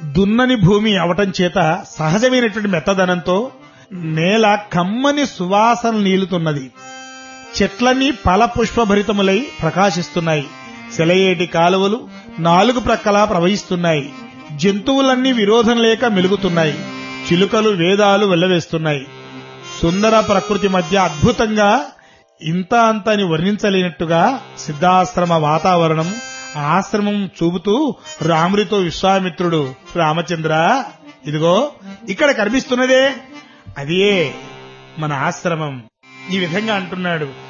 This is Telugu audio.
దున్నని భూమి అవటం చేత సహజమైనటువంటి మెత్తదనంతో నేల కమ్మని సువాసన నీలుతున్నది చెట్లన్నీ ఫల పుష్పభరితములై ప్రకాశిస్తున్నాయి సెలయేటి కాలువలు నాలుగు ప్రక్కలా ప్రవహిస్తున్నాయి జంతువులన్నీ విరోధం లేక మెలుగుతున్నాయి చిలుకలు వేదాలు వెల్లవేస్తున్నాయి సుందర ప్రకృతి మధ్య అద్భుతంగా ఇంత అంత అని వర్ణించలేనట్టుగా సిద్ధాశ్రమ వాతావరణం ఆశ్రమం చూపుతూ రాముడితో విశ్వామిత్రుడు రామచంద్ర ఇదిగో ఇక్కడ కనిపిస్తున్నదే అదే మన ఆశ్రమం ఈ విధంగా అంటున్నాడు